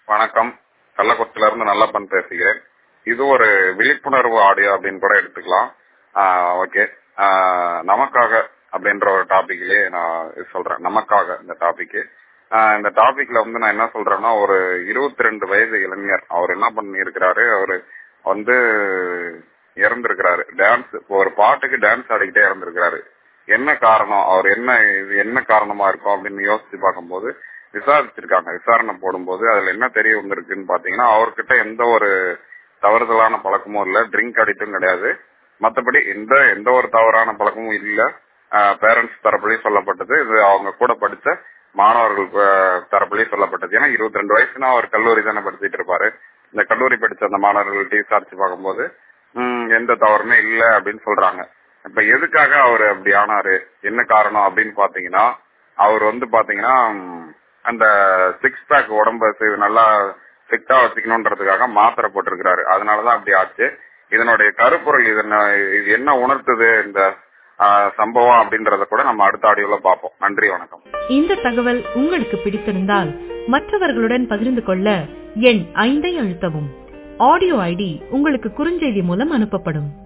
வணக்கம் கள்ளக்குறிச்சில இருந்து நல்லப்பன் பேசுகிறேன் இது ஒரு விழிப்புணர்வு ஆடியோ அப்படின்னு கூட எடுத்துக்கலாம் ஓகே நமக்காக அப்படின்ற ஒரு டாபிக்லயே நான் இது சொல்றேன் நமக்காக இந்த டாபிக் இந்த டாபிக்ல வந்து நான் என்ன சொல்றேன்னா ஒரு இருபத்தி ரெண்டு வயது இளைஞர் அவர் என்ன பண்ணிருக்கிறாரு அவரு வந்து இறந்திருக்கிறாரு டான்ஸ் ஒரு பாட்டுக்கு டான்ஸ் ஆடிக்கிட்டே இறந்திருக்கிறாரு என்ன காரணம் அவர் என்ன இது என்ன காரணமா இருக்கும் அப்படின்னு யோசிச்சு பார்க்கும்போது விசாரிச்சிருக்காங்க விசாரணை போடும்போது அதுல என்ன தெரிய வந்திருக்குன்னு பாத்தீங்கன்னா அவர்கிட்ட எந்த ஒரு தவறுதலான பழக்கமும் இல்ல ட்ரிங்க் அடிட்டும் கிடையாது மத்தபடி எந்த எந்த ஒரு தவறான பழக்கமும் இல்ல பேரண்ட்ஸ் தரப்புலயும் சொல்லப்பட்டது இது அவங்க கூட படிச்ச மாணவர்கள் தரப்புலயும் சொல்லப்பட்டது ஏன்னா இருபத்தி ரெண்டு வயசுனா அவர் கல்லூரி தானே படிச்சுட்டு இருப்பாரு இந்த கல்லூரி படிச்ச அந்த மாணவர்கள்ட்ட விசாரிச்சு பார்க்கும்போது எந்த தவறுமே இல்ல அப்படின்னு சொல்றாங்க இப்ப எதுக்காக அவர் அப்படி ஆனாரு என்ன காரணம் அப்படின்னு பாத்தீங்கன்னா அவர் வந்து பாத்தீங்கன்னா அந்த சிக்ஸ் பேக் உடம்பு நல்லா ஃபிட்டா வச்சுக்கணும்ன்றதுக்காக மாத்திரை போட்டிருக்கிறாரு அதனாலதான் அப்படி ஆச்சு இதனுடைய கருப்பொருள் இது இது என்ன உணர்த்துது இந்த சம்பவம் அப்படின்றத கூட நம்ம அடுத்த ஆடியோல பார்ப்போம் நன்றி வணக்கம் இந்த தகவல் உங்களுக்கு பிடித்திருந்தால் மற்றவர்களுடன் பகிர்ந்து கொள்ள எண் ஐந்தை அழுத்தவும் ஆடியோ ஐடி உங்களுக்கு குறுஞ்செய்தி மூலம் அனுப்பப்படும்